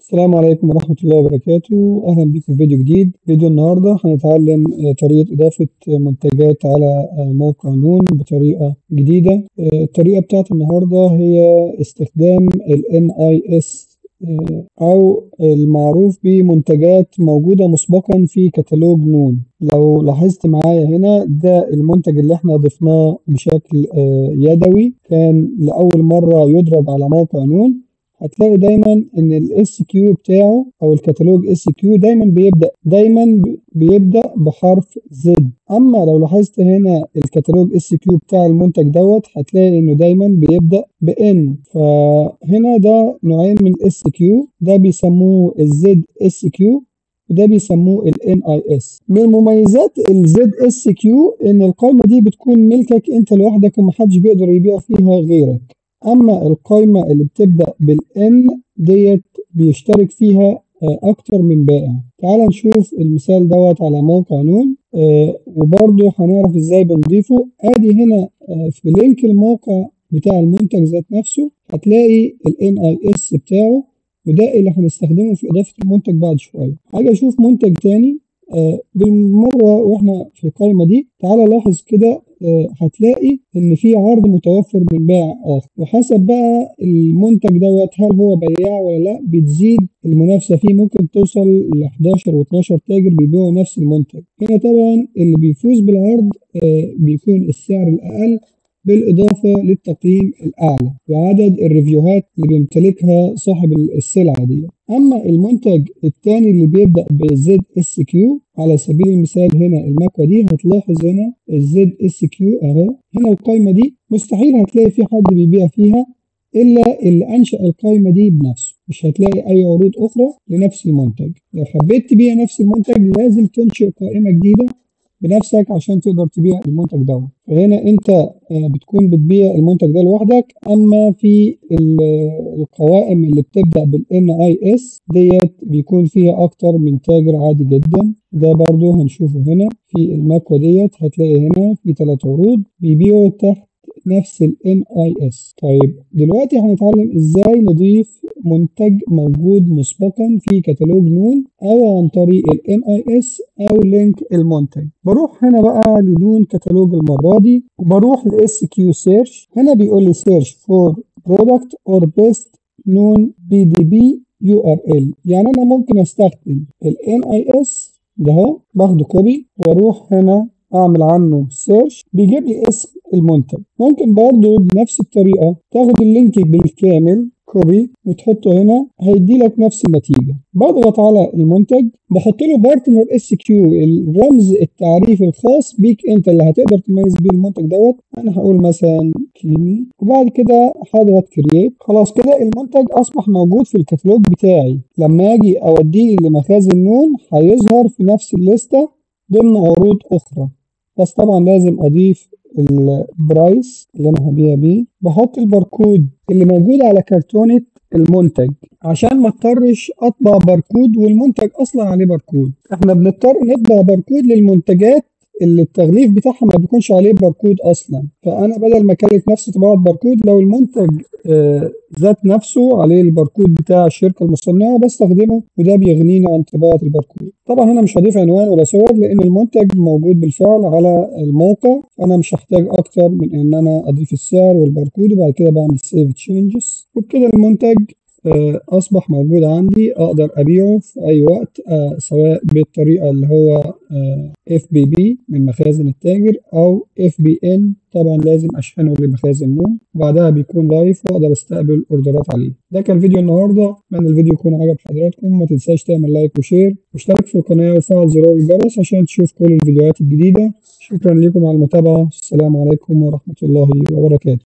السلام عليكم ورحمة الله وبركاته أهلا بكم في فيديو جديد فيديو النهاردة هنتعلم آه، طريقة إضافة منتجات على آه، موقع نون بطريقة جديدة آه، الطريقة بتاعت النهاردة هي استخدام ال NIS أو المعروف بمنتجات موجودة مسبقا في كتالوج نون لو لاحظت معايا هنا ده المنتج اللي احنا ضفناه بشكل يدوي كان لأول مرة يدرج على موقع نون هتلاقي دايما ان الاس كيو بتاعه او الكتالوج اس كيو دايما بيبدا دايما بيبدا بحرف زد اما لو لاحظت هنا الكتالوج اس كيو بتاع المنتج دوت هتلاقي انه دايما بيبدا بان فهنا ده نوعين من الاس كيو ده بيسموه الزد اس كيو وده بيسموه ال NIS من مميزات ال ZSQ ان القائمة دي بتكون ملكك انت لوحدك ومحدش بيقدر يبيع فيها غيرك أما القايمة اللي بتبدأ بالإن ديت بيشترك فيها آه، أكتر من بائع تعال نشوف المثال دوت على موقع نون آه وبرضه هنعرف إزاي بنضيفه آدي هنا آه في لينك الموقع بتاع المنتج ذات نفسه هتلاقي ال NIS بتاعه وده اللي هنستخدمه في إضافة المنتج بعد شوية هاجي أشوف منتج تاني آه بالمرة واحنا في القائمة دي تعالى لاحظ كده آه هتلاقي ان في عرض متوفر من بائع اخر وحسب بقى المنتج دوت هل هو بياع ولا لا بتزيد المنافسة فيه ممكن توصل ل 11 و12 تاجر بيبيعوا نفس المنتج هنا طبعا اللي بيفوز بالعرض آه بيكون السعر الاقل بالإضافة للتقييم الأعلى وعدد الريفيوهات اللي بيمتلكها صاحب السلعة دي أما المنتج الثاني اللي بيبدأ بزد اس كيو على سبيل المثال هنا المكوة دي هتلاحظ هنا الزد اس كيو أهو هنا القايمة دي مستحيل هتلاقي في حد بيبيع فيها إلا اللي أنشأ القايمة دي بنفسه مش هتلاقي أي عروض أخرى لنفس المنتج لو حبيت تبيع نفس المنتج لازم تنشئ قائمة جديدة بنفسك عشان تقدر تبيع المنتج دوت فهنا انت آه، بتكون بتبيع المنتج ده لوحدك اما في القوائم اللي بتبدا بالان اي اس ديت بيكون فيها اكتر من تاجر عادي جدا ده برضو هنشوفه هنا في المكوة ديت هتلاقي هنا في ثلاث عروض بيبيعوا تحت نفس ال NIS طيب دلوقتي هنتعلم ازاي نضيف منتج موجود مسبقا في كتالوج نون او عن طريق ال NIS او لينك المنتج بروح هنا بقى لنون كتالوج المرة دي وبروح ل SQ search هنا بيقول لي search for product or best known PDB URL يعني انا ممكن استخدم ال NIS ده اهو باخده كوبي واروح هنا اعمل عنه سيرش بيجيب لي اسم المنتج ممكن برضو بنفس الطريقة تاخد اللينك بالكامل كوبي وتحطه هنا هيدي لك نفس النتيجة بضغط على المنتج بحط له بارتنر اس كيو الرمز التعريفي الخاص بيك انت اللي هتقدر تميز بيه المنتج دوت انا هقول مثلا كيمي وبعد كده هضغط كرييت خلاص كده المنتج اصبح موجود في الكتالوج بتاعي لما اجي اوديه لمخازن نون هيظهر في نفس الليسته ضمن عروض اخرى بس طبعا لازم اضيف البرايس اللي انا هبيع بيه بحط الباركود اللي موجود على كرتونة المنتج عشان ما اضطرش اطبع باركود والمنتج اصلا عليه باركود احنا بنضطر نطبع باركود للمنتجات اللي التغليف بتاعها ما بيكونش عليه باركود اصلا فانا بدل ما اكلف نفسي طباعه باركود لو المنتج آه ذات نفسه عليه الباركود بتاع الشركه المصنعه بستخدمه وده بيغنيني عن طباعه الباركود طبعا هنا مش هضيف عنوان ولا صور لان المنتج موجود بالفعل على الموقع فانا مش هحتاج اكتر من ان انا اضيف السعر والباركود وبعد كده بعمل سيف تشينجز وبكده المنتج آه، أصبح موجود عندي أقدر أبيعه في أي وقت آه، سواء بالطريقة اللي هو اف بي بي من مخازن التاجر أو اف بي ان طبعا لازم أشحنه لمخازن نون وبعدها بيكون لايف وأقدر أستقبل أوردرات عليه ده كان فيديو النهاردة أتمنى الفيديو يكون عجب حضراتكم ما تنساش تعمل لايك وشير واشترك في القناة وفعل زرار الجرس عشان تشوف كل الفيديوهات الجديدة شكرا لكم على المتابعة السلام عليكم ورحمة الله وبركاته